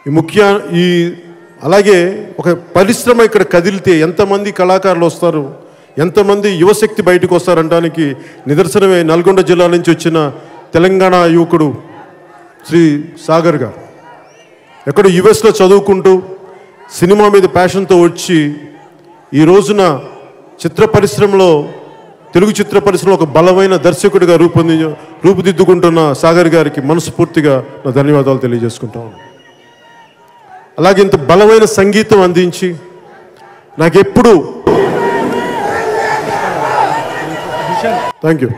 ఈ ముఖ్య ఈ అలాగే ఒక పరిశ్రమ ఇక్కడ కదిలితే ఎంతమంది కళాకారులు వస్తారు ఎంతమంది యువశక్తి బయటకు వస్తారనడానికి నిదర్శనమే నల్గొండ జిల్లా నుంచి వచ్చిన తెలంగాణ యువకుడు శ్రీ సాగర్ గారు ఎక్కడ యుఎస్లో చదువుకుంటూ సినిమా మీద ప్యాషన్తో వచ్చి ఈ రోజున చిత్ర పరిశ్రమలో తెలుగు చిత్ర పరిశ్రమలో ఒక బలమైన దర్శకుడిగా రూపొంది రూపుదిద్దుకుంటున్న సాగర్ గారికి మనస్ఫూర్తిగా నా ధన్యవాదాలు తెలియజేసుకుంటాను అలాగే ఇంత బలమైన సంగీతం అందించి నాకెప్పుడు థ్యాంక్ యూ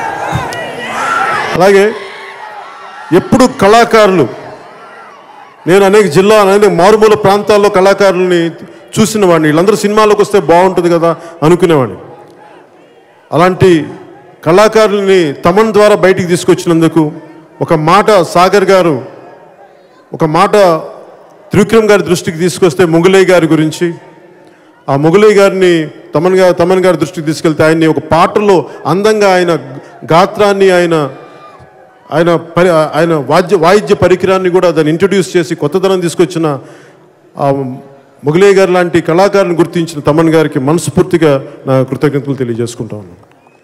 అలాగే ఎప్పుడు కళాకారులు నేను అనేక జిల్లా అనేక మారుమూల ప్రాంతాల్లో కళాకారుల్ని చూసిన వాడిని వీళ్ళందరూ సినిమాలోకి వస్తే బాగుంటుంది కదా అనుకునేవాడిని అలాంటి కళాకారుల్ని తమన్ ద్వారా బయటికి తీసుకొచ్చినందుకు ఒక మాట సాగర్ గారు ఒక మాట త్రివిక్రమ్ గారి దృష్టికి తీసుకొస్తే మొగులయ్య గారి గురించి ఆ మొగులయ్య గారిని తమన్ గారు తమన్ గారి దృష్టికి తీసుకెళ్తే ఆయన్ని ఒక పాటలో అందంగా ఆయన గాత్రాన్ని ఆయన ఆయన పరి ఆయన వాద్య వాయిద్య పరికరాన్ని కూడా దాన్ని ఇంట్రడ్యూస్ చేసి కొత్తదనం తీసుకొచ్చిన ఆ మొగలయ్య గారు లాంటి కళాకారుని గుర్తించిన తమన్ గారికి మనస్ఫూర్తిగా నా కృతజ్ఞతలు తెలియజేసుకుంటా ఉన్నాను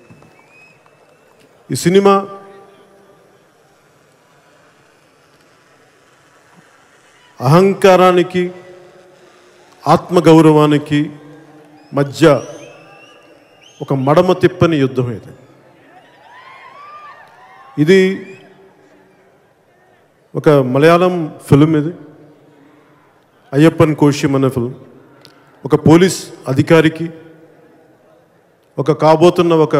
ఈ సినిమా అహంకారానికి ఆత్మగౌరవానికి మధ్య ఒక మడమ తిప్పని యుద్ధం ఇది ఇది ఒక మలయాళం ఫిల్మ్ ఇది అయ్యప్పన్ కోశ్యం అనే ఫిల్మ్ ఒక పోలీస్ అధికారికి ఒక కాబోతున్న ఒక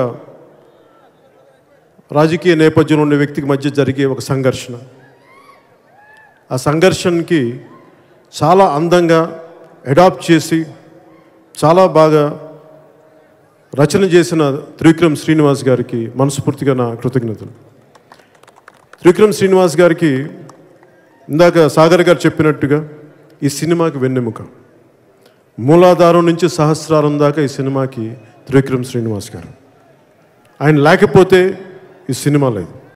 రాజకీయ నేపథ్యంలో ఉండే వ్యక్తికి మధ్య జరిగే ఒక సంఘర్షణ ఆ సంఘర్షణకి చాలా అందంగా అడాప్ట్ చేసి చాలా బాగా రచన చేసిన త్రివిక్రమ్ శ్రీనివాస్ గారికి మనస్ఫూర్తిగా నా కృతజ్ఞతలు త్రివిక్రమ్ శ్రీనివాస్ గారికి ఇందాక సాగర్ గారు చెప్పినట్టుగా ఈ సినిమాకి వెన్నెముక మూలాధారం నుంచి సహస్రారం దాకా ఈ సినిమాకి త్రివిక్రమ్ శ్రీనివాస్ గారు ఆయన లేకపోతే ఈ సినిమా లేదు